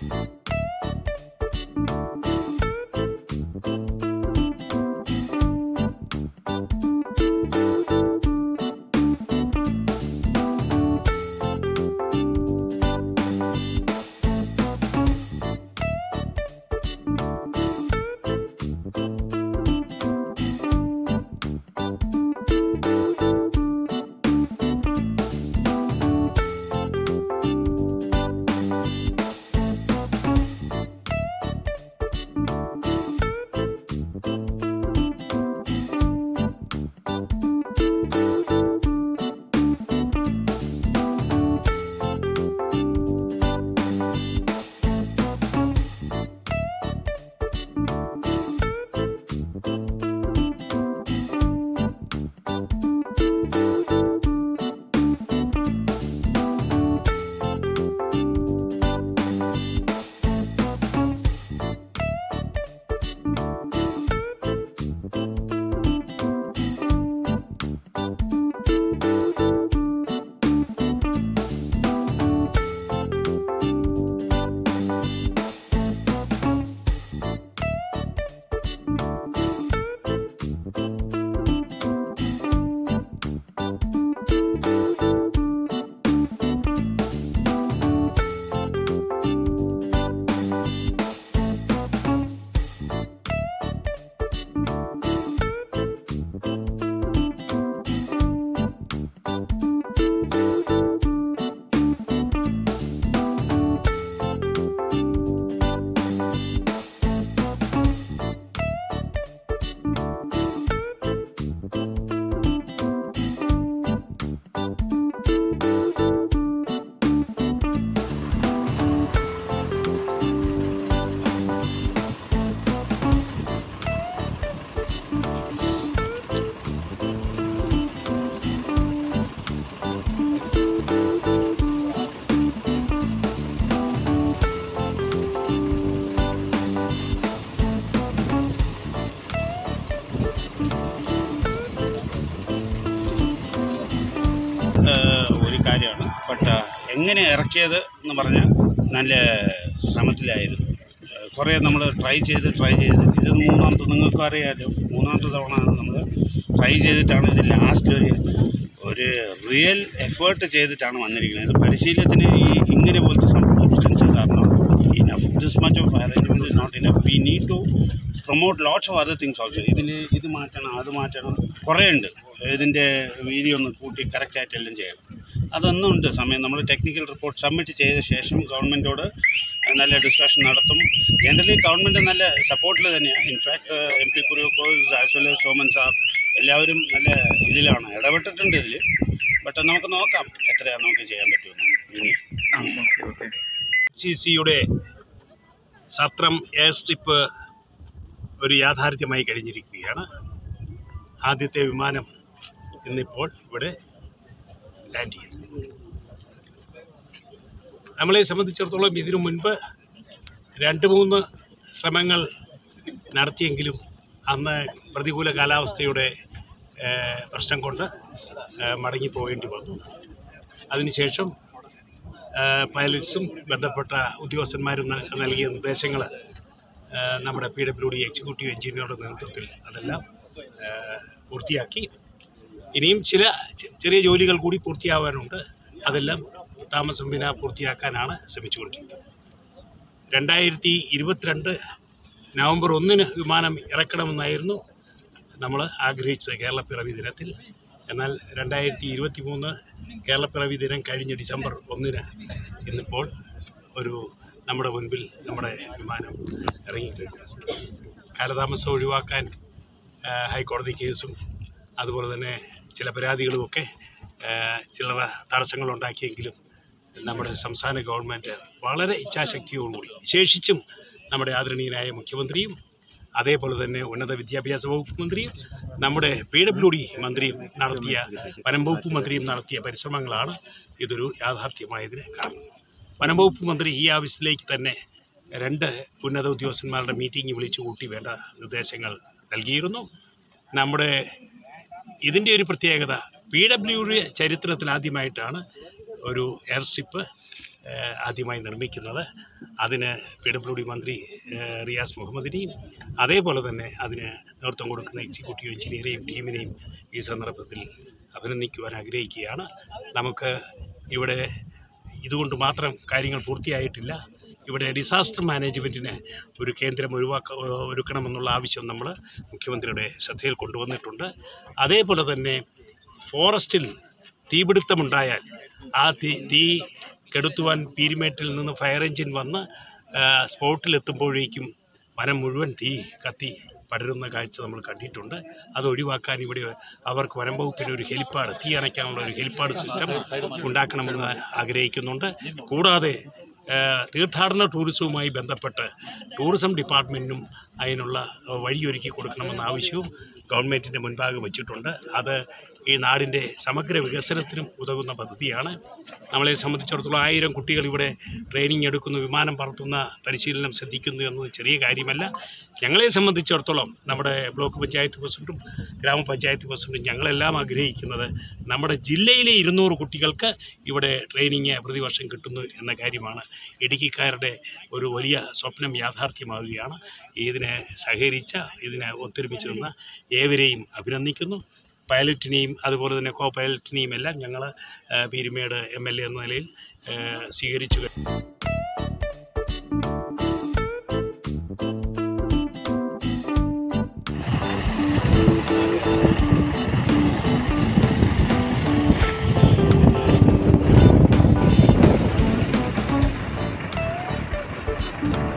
ഒരു കാര്യമാണ് ബട്ട് എങ്ങനെ ഇറക്കിയത് എന്ന് പറഞ്ഞാൽ നല്ല ശ്രമത്തിലായിരുന്നു ഏഹ് കുറേ നമ്മൾ ട്രൈ ചെയ്ത് ട്രൈ ചെയ്ത് ഇത് മൂന്നാമത്തെ നിങ്ങൾക്കും അറിയാമല്ലോ മൂന്നാമത്തെ തവണ നമ്മൾ ട്രൈ ചെയ്തിട്ടാണ് ഇത് ലാസ്റ്റ് ഒരു ഒരു റിയൽ എഫേർട്ട് ചെയ്തിട്ടാണ് വന്നിരിക്കുന്നത് ഇത് പരിശീലനത്തിന് ഈ ഇങ്ങനെ പോലത്തെ substances are not enough this much of arrangement is not enough we need to promote lots of other things also ഇതിൽ ഇത് മാറ്റണം അത് മാറ്റണം കുറേ ഉണ്ട് ഇതിൻ്റെ വീഡിയോ ഒന്ന് കൂട്ടി കറക്റ്റായിട്ട് എല്ലാം ചെയ്യണം അതൊന്നും ഉണ്ട് സമയം നമ്മൾ ടെക്നിക്കൽ റിപ്പോർട്ട് സബ്മിറ്റ് ചെയ്ത ശേഷം ഗവൺമെൻറ്റോട് നല്ല ഡിസ്കഷൻ നടത്തും ജനറലി ഗവൺമെൻറ് നല്ല സപ്പോർട്ടിൽ തന്നെയാണ് in fact M P Kuriakose as well Soman Sahab എല്ലാവരും നല്ല ഇതിലാണ് ഇടപെട്ടിട്ടുണ്ട് ഇതിൽ ബട്ട് നമുക്ക് നോക്കാം എത്രയാണ് നമുക്ക് ചെയ്യാൻ പറ്റുമെന്ന് ഇനി സി സിയുടെ സത്രം എയർ സ്ട്രിപ്പ് ഒരു യാഥാർത്ഥ്യമായി കഴിഞ്ഞിരിക്കുകയാണ് ആദ്യത്തെ വിമാനം ഇന്നിപ്പോൾ ഇവിടെ ലാൻഡ് ചെയ്തു നമ്മളെ സംബന്ധിച്ചിടത്തോളം ഇതിനു മുൻപ് രണ്ട് മൂന്ന് ശ്രമങ്ങൾ നടത്തിയെങ്കിലും അന്ന് പ്രതികൂല കാലാവസ്ഥയുടെ ഏഹ്, പ്രശ്നം കൊണ്ട് ഏഹ്, മടങ്ങിപ്പോകേണ്ടി വന്നു അതിനുശേഷം പൈലറ്റ്സും ബന്ധപ്പെട്ട ഉദ്യോഗസ്ഥന്മാരും ന- നൽകിയ നിർദ്ദേശങ്ങൾ നമ്മുടെ പി ഡബ്ല്യു ഡി എക്സിക്യൂട്ടീവ് എഞ്ചിനീയറുടെ നേതൃത്വത്തിൽ അതെല്ലാം ആ, പൂർത്തിയാക്കി ഇനിയും ചില ചെ- ചെറിയ ജോലികൾ കൂടി പൂർത്തിയാവാനുണ്ട് അതെല്ലാം താമസം വിന പൂർത്തിയാക്കാനാണ് ശ്രമിച്ചുകൊണ്ടിരിക്കുന്നത് രണ്ടായിരത്തി ഇരുപത്തിരണ്ട് നവംബർ ഒന്നിന് വിമാനം ഇറക്കണമെന്നായിരുന്നു നമ്മൾ ആഗ്രഹിച്ചത് കേരളപ്പിറവി ദിനത്തിൽ എന്നാൽ രണ്ടായിരത്തി ഇരുപത്തി മൂന്ന് കേരളപ്പിറവി ദിനം കഴിഞ്ഞ് ഡിസംബർ ഒന്നിന് ഇന്നിപ്പോൾ ഒരു നമ്മുടെ മുൻപിൽ നമ്മുടെ വിമാനം ഇറങ്ങിക്കഴിഞ്ഞു കാലതാമസം ഒഴിവാക്കാൻ ആ, ഹൈക്കോടതി കേസും അതുപോലെ തന്നെ ചില പരാതികളുമൊക്കെ ആ, ചില്ലറ തടസ്സങ്ങളുണ്ടാക്കിയെങ്കിലും നമ്മുടെ സംസ്ഥാന ഗവൺമെൻറ് വളരെ ഇച്ഛാശക്തിയോടുകൂടി വിശേഷിച്ചും നമ്മുടെ ആദരണീയനായ മുഖ്യമന്ത്രിയും അതേപോലെ തന്നെ ഉന്നത വിദ്യാഭ്യാസ വകുപ്പ് മന്ത്രിയും നമ്മുടെ പി ഡബ്ല്യു ഡി മന്ത്രിയും നടത്തിയ വനം വകുപ്പ് മന്ത്രിയും നടത്തിയ പരിശ്രമങ്ങളാണ് ഇതൊരു യാഥാർത്ഥ്യമായതിന് കാരണം വനം വകുപ്പ് മന്ത്രി ഈ ആവശ്യത്തിലേക്ക് തന്നെ രണ്ട് ഉന്നത ഉദ്യോഗസ്ഥന്മാരുടെ മീറ്റിംഗ് വിളിച്ചു കൂട്ടി വേണ്ട നിർദ്ദേശങ്ങൾ നൽകിയിരുന്നു നമ്മുടെ ഇതിൻ്റെ ഒരു പ്രത്യേകത പി ഡബ്ല്യു ഡി ചരിത്രത്തിൽ ആദ്യമായിട്ടാണ് ഒരു എയർ സ്ട്രിപ്പ് ഏഹ്, ആദ്യമായി നിർമ്മിക്കുന്നത് അതിന് പി ഡബ്ല്യു ഡി മന്ത്രി ഏഹ്, റിയാസ് മുഹമ്മദിനെയും അതേപോലെ തന്നെ അതിന് നേതൃത്വം കൊടുക്കുന്ന എക്സിക്യൂട്ടീവ് എഞ്ചിനീയറെയും ടീമിനെയും ഈ സന്ദർഭത്തിൽ അഭിനന്ദിക്കുവാൻ ആഗ്രഹിക്കുകയാണ് നമുക്ക് ഇവിടെ ഇതുകൊണ്ട് മാത്രം കാര്യങ്ങൾ പൂർത്തിയായിട്ടില്ല ഇവിടെ ഡിസാസ്റ്റർ മാനേജ്മെൻറ്റിന് ഒരു കേന്ദ്രം ഒഴിവാക്ക ഒരുക്കണമെന്നുള്ള ആവശ്യം നമ്മൾ മുഖ്യമന്ത്രിയുടെ ശ്രദ്ധയിൽ കൊണ്ടുവന്നിട്ടുണ്ട് അതേപോലെ തന്നെ ഫോറസ്റ്റിൽ തീപിടുത്തമുണ്ടായാൽ ആ തീ തീ കെടുത്തുവാൻ പീരിമേട്ടിൽ നിന്ന് ഫയർ എഞ്ചിൻ വന്ന് സ്പോട്ടിലെത്തുമ്പോഴേക്കും വനം മുഴുവൻ തീ കത്തി പടരുന്ന കാഴ്ച നമ്മൾ കണ്ടിട്ടുണ്ട് അത് ഒഴിവാക്കാൻ ഇവിടെ അവർക്ക് വനം വകുപ്പിന് ഒരു ഹെലിപ്പാഡ് തീ അണയ്ക്കാനുള്ള ഒരു ഹെലിപ്പാഡ് സിസ്റ്റം ഉണ്ടാക്കണമെന്ന് ആഗ്രഹിക്കുന്നുണ്ട് കൂടാതെ ആ, തീർത്ഥാടന ടൂറിസവുമായി ബന്ധപ്പെട്ട് ടൂറിസം ഡിപ്പാർട്ട്മെൻറ്റിനും അതിനുള്ള ആ, വഴിയൊരുക്കി കൊടുക്കണമെന്ന ആവശ്യവും ഗവൺമെൻറ്റിൻ്റെ മുൻപാകെ വച്ചിട്ടുണ്ട് അത് ഈ നാടിൻ്റെ സമഗ്ര വികസനത്തിനും ഉതകുന്ന പദ്ധതിയാണ് നമ്മളെ സംബന്ധിച്ചിടത്തോളം ആയിരം കുട്ടികൾ ഇവിടെ ട്രെയിനിങ് എടുക്കുന്നു വിമാനം പറത്തുന്ന പരിശീലനം ശ്രദ്ധിക്കുന്നു എന്നത് ചെറിയ കാര്യമല്ല ഞങ്ങളെ സംബന്ധിച്ചിടത്തോളം നമ്മുടെ ബ്ലോക്ക് പഞ്ചായത്ത് പ്രസിഡന്റും ഗ്രാമപഞ്ചായത്ത് പ്രസിഡന്റും ഞങ്ങളെല്ലാം ആഗ്രഹിക്കുന്നത് നമ്മുടെ ജില്ലയിലെ ഇരുന്നൂറ് കുട്ടികൾക്ക് ഇവിടെ ട്രെയിനിങ് പ്രതിവർഷം കിട്ടുന്നു എന്ന കാര്യമാണ് ഇടുക്കിക്കാരുടെ ഒരു വലിയ സ്വപ്നം യാഥാർത്ഥ്യമാവുകയാണ് ഇതിനെ സഹകരിച്ച ഇതിനെ ഒത്തൊരുമിച്ച് നിന്ന ഏവരെയും അഭിനന്ദിക്കുന്നു പൈലറ്റിനെയും അതുപോലെ തന്നെ കോ പൈലറ്റിനെയും എല്ലാം ഞങ്ങൾ പീരുമേട് എം എൽ എ എന്ന നിലയിൽ ആ, സ്വീകരിച്ചു Thank